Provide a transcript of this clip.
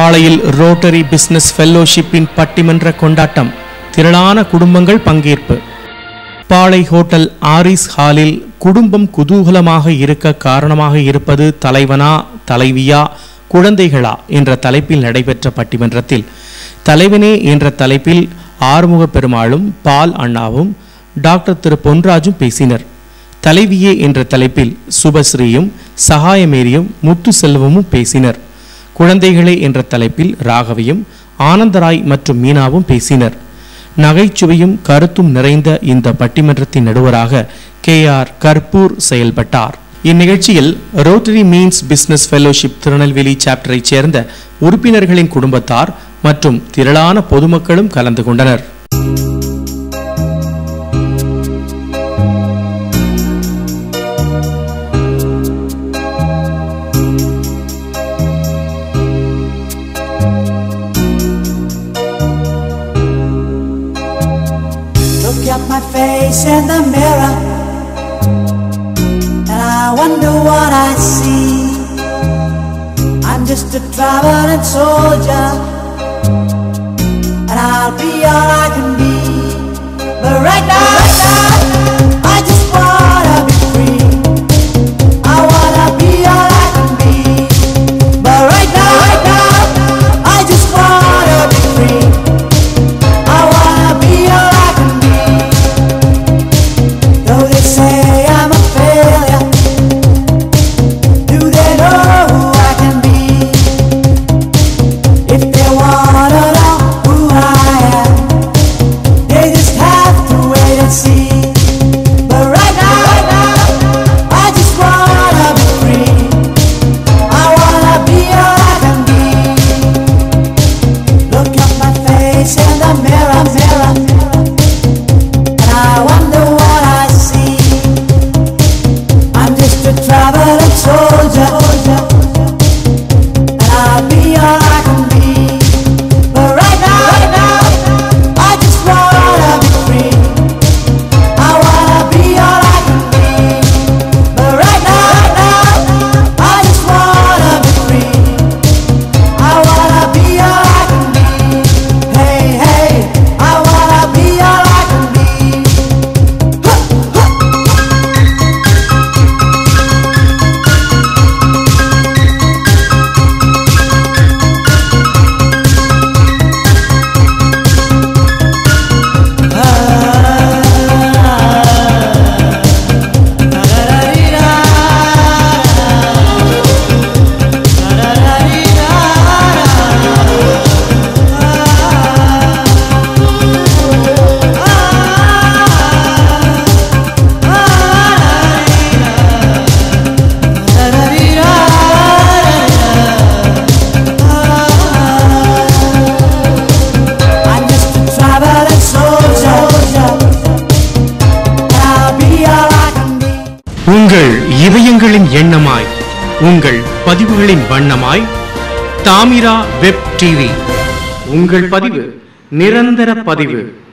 பாளையில் rotary business ஃபெல்லோஷிப்பின் பட்டிமன்ற கொண்டாட்டம் திரளான குடும்பங்கள் பங்கேற்பு பாளை ஹோட்டல் ஆரிஸ் ஹாலில் குடும்பம் குதூகலமாக இருக்க காரணமாக இருப்பது தலைவனா தலைவியா குழந்தைகளா என்ற தலைப்பில் நடைபெற்ற பட்டிமன்றத்தில் தலைவனே என்ற தலைப்பில் ஆறுமுக பெருமாளும் பால் அண்ணாவும் டாக்டர் திரு பொன்ராஜும் பேசினர் தலைவியே என்ற தலைப்பில் சுபஸ்ரீயும் சகாயமேரியும் முத்து செல்வமும் பேசினர் குழந்தைகளே என்ற தலைப்பில் ராகவியும் ஆனந்தராய் மற்றும் மீனாவும் பேசினர் நகைச்சுவையும் கருத்தும் நிறைந்த இந்த பட்டிமன்றத்தின் நடுவராக கே ஆர் கற்பூர் செயல்பட்டார் இந்நிகழ்ச்சியில் Rotary means business fellowship Tirunelveli சாப்டரைச் சேர்ந்த உறுப்பினர்களின் குடும்பத்தார் மற்றும் திரளான பொதுமக்களும் கலந்து கொண்டனர் Look at my face in the mirror, and I wonder what I see. I'm just a traveling soldier, and I'll be all I can be. But right now, right now, I just wanna be free. I wanna be all I can be. But right now, right now, I just wanna be free. I wanna be all I can be. Though they say I'm a failure, do they know who I can be? If they wanna know who I am, they just have to wait and see. But right now, right now, I just wanna be free. I wanna be all I can be. Look at my face in the mirror, mirror, and I wonder what I see. I'm just a traveling soldier, and I'll be all I can be. But right now, right now, I just wanna be free. I wanna be all I can be. But right now, right now, I just wanna be free. I wanna be all I can be. Hey, hey, I wanna be all I can be. I'm just a traveling soldier. I'll be all I can be. உங்கள் இதயங்களின் எண்ணமாய் உங்கள் பதிவுகளின் வண்ணமாய் Thamira web TV உங்கள் பதிவு நிரந்தர பதிவு